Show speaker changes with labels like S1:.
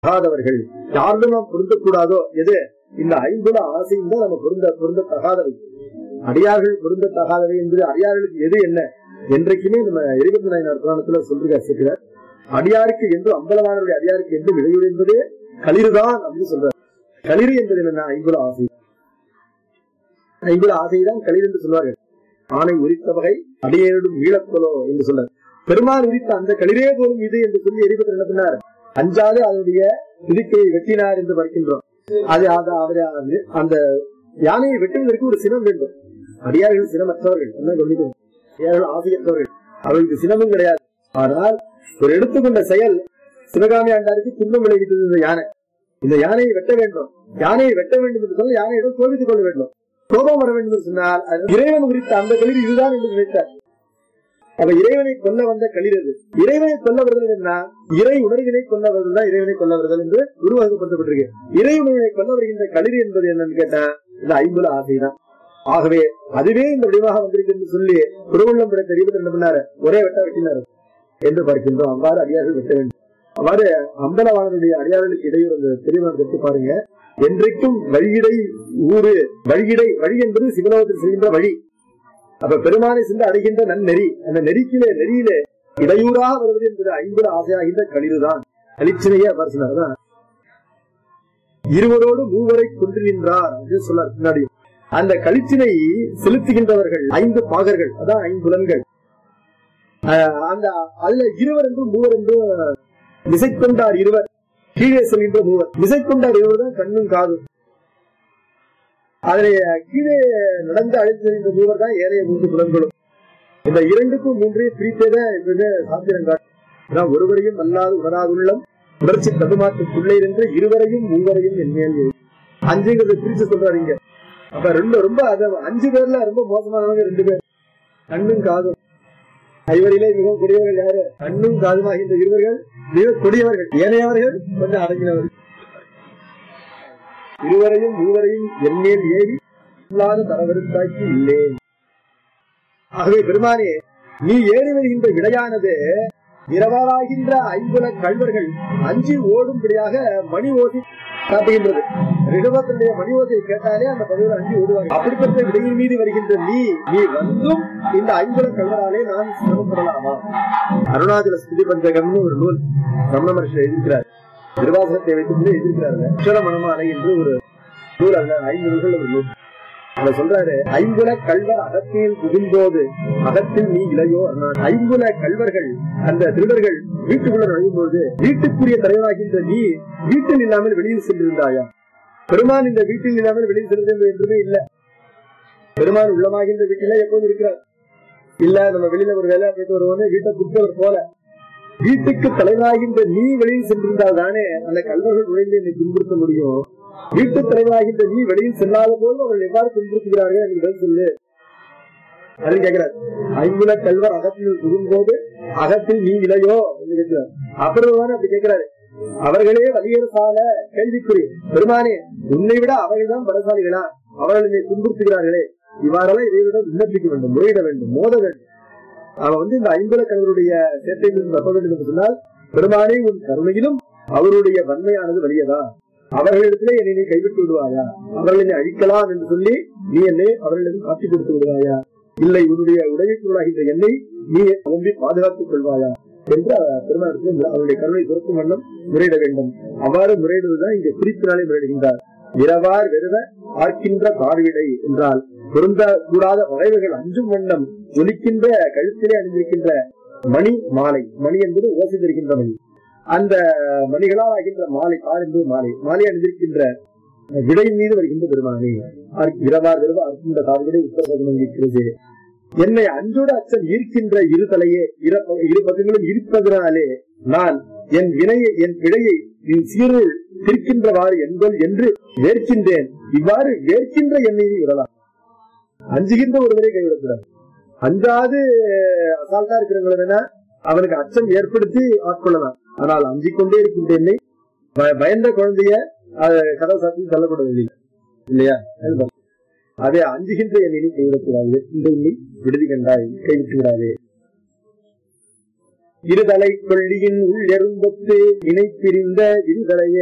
S1: தகாதவர்கள் யாருடன் நாம் பொருந்தக்கூடாதோ எது இந்த ஐம்புல ஆசையும் தான் நம்ம பொருந்த பொருந்த தகாதவை அடியார்கள் பொருந்த தகாதவை என்பது அடியார்களுக்கு எது என்ன என்றைக்குமே நம்ம இருபத்தி நாயனார் புராணத்துல சொல்றார் சேர்க்கிறார் அடியாருக்கு என்று அம்பலவானவருடைய அடியாருக்கு என்று இடையூறு என்பது களிறுதான் அப்படின்னு சொல்றார் களிறு என்பது என்ன ஐம்புல ஆசை ஐம்புல ஆசைதான் களிர் என்று சொல்வார்கள் ஆணை உரித்த வகை அடியேடும் ஈழப்பலோ என்று சொன்னார் பெருமாள் உரித்த அந்த களிரே போலும் இது என்று சொல்லி எரிபத்து என்ன பண்ணார் அஞ்சாது அதனுடைய துதிக்கையை வெட்டினார் என்று படிக்கின்றோம் அது அது- அவரு அது- அந்த யானையை வெட்டுவதற்கு ஒரு சினம் வேண்டும் அடியார்கள் சினமற்றவர்கள் என்ன கவனிக்கணும் அடியார்கள் ஆசையற்றவர்கள் அவர்களுக்கு சினமும் கிடையாது ஆனால் ஒரு எடுத்துக்கொண்ட செயல் சிவகாமி ஆண்டாருக்கு துன்பம் விளைவித்தது இந்த யானை இந்த யானையை வெட்ட வேண்டும் யானையை வெட்ட வேண்டும் என்று சொன்னால் யானையிடம் கோபித்துக் கொள்ள வேண்டும் கோபம் வர வேண்டும் என்று சொன்னால் அது இறைவன் குறித்த அந்த களிர் இதுதான் என்று நினைத்தார் அப்ப இறைவனை கொல்ல வந்த களிர் அது இறைவனை கொல்ல வருதல் என்ன இறை உணர்வினை கொல்ல வருதல் தான் இறைவனை கொல்ல வருதல் என்று உருவாக்கப்பட்டிருக்கு இறை உணர்வினை கொல்ல வருகின்ற களிர் என்பது என்னன்னு கேட்டா இது ஐம்புல ஆசைதான் ஆகவே அதுவே இந்த வடிவாக வந்திருக்கு என்று சொல்லி திருவள்ளம் பிற தெரிவது என்ன பண்ணாரு ஒரே வெட்ட வெட்டினார் என்று பார்க்கின்றோம் அவ்வாறு அடியார்கள் வெட்ட வேண்டும் அவ்வாறு அம்பலவாளனுடைய அடியார்களுக்கு இடையூறு அந்த தெரிவான கற்று பாருங்க என்றைக்கும் வழியிடை ஊரு வழியிடை வழி என்பது சிவலோகத்தில் செய்கின்ற வழி அப்ப பெருமானை சென்று அடைகின்ற நன்னெறி அந்த நெறிக்கிலே நெறியிலே இடையூறாக வருவது என்பது ஐம்பது ஆசையாகின்ற களிறுதான் கலிச்சினையே அவர் சொன்னார் இருவரோடு மூவரை கொண்டு நின்றார் அப்படின்னு சொன்னார் பின்னாடி அந்த கலிச்சினை செலுத்துகின்றவர்கள் ஐந்து பாகர்கள் அதான் ஐம்புலன்கள் ஆஹ் அந்த அதுல இருவர் என்றும் மூவர் என்றும் விசைக்கொண்டார் இருவர் கீழே செல்கின்ற மூவர் விசைக்கொண்டார் இருவர் தான் கண்ணும் காதும் அதிலே கீழே நடந்து அழைத்து செல்கின்ற மூவர் தான் ஏனைய மூன்று புலன்களும் இந்த இரண்டுக்கும் மூன்றையும் பிரித்தேதான் என்பது சாத்திரம் காட்டும் ஒருவரையும் அல்லாது உணராதுள்ளம் உணர்ச்சி தடுமாற்றத்துள்ளே இருந்து இருவரையும் மூவரையும் என்மேல் எழுது. அஞ்சுங்கிறத பிரிச்சு சொல்றாரு இங்க அப்ப ரொம்ப ரொம்ப அது அஞ்சு பேர்ல ரொம்ப மோசமானவங்க ரெண்டு பேர் கண்ணும் காதும் ஐவரிலே மிகவும் கொடியவர்கள் யாரு கண்ணும் காதுமாகின்ற இருவர்கள் மிக கொடியவர்கள் ஏனையவர்கள் கொஞ்சம் அடங்கினவர்கள் இருவரையும் மூவரையும் என்மேல் ஏறி இல்லாத தரவருத்தாக்கி இல்லேன் ஆகவே பெருமானே நீ ஏறி வருகின்ற விடையானது இரவாகின்ற ஐம்புல கல்வர்கள் அஞ்சி ஓடும்படியாக மணி ஓசி காட்டுகின்றது ரிடபத்தினுடைய மணி ஓசையை கேட்டாலே அந்த பதிவில் அஞ்சி ஓடுவாங்க அப்படிப்பட்ட விடையின் மீது வருகின்ற நீ நீ வந்தும் இந்த ஐம்புல கல்வராலே நான் சிரமப்படலாமா அருணாச்சல ஸ்துதி பஞ்சகம்னு ஒரு நூல் ரமண மகர்ஷி எழுதியிருக்கிறார் திருவாசகத்தை வைத்துக்கொண்டு எழுதியிருக்கிறார் அக்ஷர மனமாலை என்று ஒரு நூல் அல்ல ஐந்து நூல்கள் ஒரு நூல் அதை சொல்றாரு ஐம்புல கல்வர் அகத்தில் புகும்போது அகத்தில் நீ இளையோ அண்ணா. ஐம்புல கல்வர்கள் அந்த திருடர்கள் வீட்டுக்குள்ள நுழையும் பொழுது வீட்டுக்குரிய தலைவராகின்ற நீ வீட்டில் இல்லாமல் வெளியில் சென்றிருந்தாயா பெருமான் இந்த வீட்டில் இல்லாமல் வெளியில் சென்றது என்றுமே இல்ல பெருமான் உள்ளமாகின்ற வீட்டில எப்போது இருக்கிறார் இல்ல நம்ம வெளியில ஒரு வேலை போயிட்டு வருவோம் வீட்டை குடுத்தவர் போல வீட்டுக்கு தலைவராகின்ற நீ வெளியில் சென்றிருந்தால் தானே அந்த கல்வர்கள் நுழைந்து என்னை துன்புறுத்த முடியும் வீட்டு தலைவராகின்ற நீ வெளியில் செல்லாத போது அவர்கள் எவ்வாறு துன்புறுத்துகிறார்கள் எனக்கு பதில் சொல்லு அப்படின்னு கேட்கிறார் ஐம்புல கல்வர் அகத்தில் புகும்போது அகத்தில் நீ இளையோ அப்படின்னு கேட்கிறார் அப்புறம் அப்படி கேட்கிறாரு அவர்களே வலியரசால கேள்விக்குறி பெருமானே உன்னை விட அவர்கள் தான் பலசாலிகளா அவர்கள் என்னை துன்புறுத்துகிறார்களே இவ்வாறெல்லாம் இதை விட விண்ணப்பிக்க வேண்டும் முறையிட வேண்டும் மோத வேண்டும் அவன் வந்து இந்த ஐம்புல கல்வருடைய சேட்டையிலிருந்து தப்ப வேண்டும் என்று சொன்னால் பெருமானே உன் கருணையிலும் அவருடைய வன்மையானது வலியதா அவர்களிடத்திலே என்னை நீ கைவிட்டு விடுவாயா அவர்கள் என்னை அழிக்கலாம் என்று சொல்லி நீ என்னை அவர்களிடம் காட்டி கொடுத்து விடுவாயா இல்லை உன்னுடைய உதவிக்குள்ளாகின்ற என்னை நீ நம்பி பாதுகாத்துக் கொள்வாயா என்று அவர் பெருமாள் அவருடைய கருணை துறக்கும் வண்ணம் முறையிட வேண்டும் அவ்வாறு முறையிடுவதுதான் இங்க குறிப்பினாலே முறையிடுகின்றார் இரவார் வெறுவ ஆர்க்கின்ற பார்விடை என்றால் பொருந்த கூடாத வளைவுகள் அஞ்சும் வண்ணம் ஒலிக்கின்ற கழுத்திலே அணிந்திருக்கின்ற மணி மாலை மணி என்பது ஓசை தருகின்ற மணி அந்த மணிகளால் ஆகின்ற மாலை கார் என்பது மாலை மாலை அணிந்திருக்கின்ற விடையின் மீது வருகின்ற பெருமானே ஆர்க்- இரவார் வெறுவ அர்க்கின்ற கார்விடை உத்தரபதனம் இருக்கிறது என்னை அஞ்சோட அச்சம் ஈர்க்கின்ற இரு தலையே இர- இரு பக்கங்களும் இருப்பதனாலே நான் என் வினையை என் பிழையை என் சீருள் திருக்கின்றவாறு என்பல் என்று வேர்க்கின்றேன் இவ்வாறு வேர்க்கின்ற என்னை நீ விடலாம் அஞ்சுகின்ற ஒருவரை கைவிடக்கூடாது அஞ்சாது அசால்ட்டா இருக்கிறவங்களை வேணா அவனுக்கு அச்சம் ஏற்படுத்தி ஆட்கொள்ளலாம் ஆனால் அஞ்சிக் கொண்டே இருக்கின்ற என்னை ப- பயந்த குழந்தைய அஹ், கதவு சாத்தி தள்ளக்கூட வெளியில இல்லையா அதுதான். அதே அஞ்சுகின்ற என்னை நீ கைவிடக்கூடாது இந்த என்னை விடுதி கண்டாய் கைவிட்டு விடாதே இருதலை கொள்ளியின் உள்ளெரும்பத்து இணைப்பிரிந்த இருதலைய